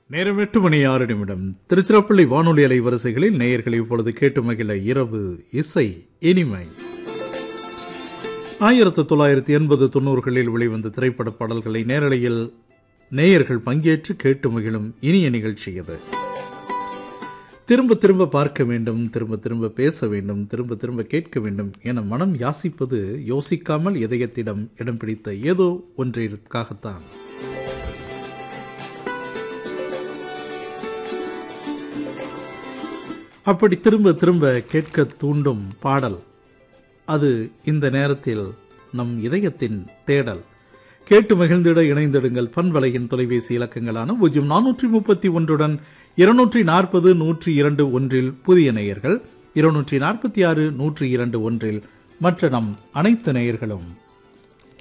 நேரம் எட்டு மணி ஆறு நிமிடம் திருச்சிராப்பள்ளி வானொலி அலை வரிசைகளில் நேயர்கள் இப்பொழுது கேட்டு மகிழ இரவு இசை இனிமை ஆயிரத்து தொள்ளாயிரத்தி எண்பது தொண்ணூறுகளில் வெளிவந்த திரைப்பட பாடல்களை நேரலையில் நேயர்கள் பங்கேற்று கேட்டு மகிழும் இனிய நிகழ்ச்சி இது திரும்ப திரும்ப பார்க்க வேண்டும் திரும்ப திரும்ப பேச வேண்டும் திரும்ப திரும்ப கேட்க வேண்டும் என மனம் யாசிப்பது யோசிக்காமல் இதயத்திடம் இடம் பிடித்த ஏதோ ஒன்றிற்காகத்தான் அப்படி திரும்ப திரும்ப கேட்க தூண்டும் பாடல் அது இந்த நேரத்தில் நம் இதயத்தின் தேடல் கேட்டு மகிழ்ந்திட இணைந்திடுங்கள் பண்பலையின் தொலைபேசி இலக்கங்களான பூஜ்ஜியம் நானூற்றி முப்பத்தி ஒன்றுடன் இருநூற்றி நாற்பது நூற்றி இரண்டு ஒன்றில் புதிய நேயர்கள் இருநூற்றி நாற்பத்தி ஆறு நூற்றி இரண்டு ஒன்றில் மற்ற நம் அனைத்து நேயர்களும்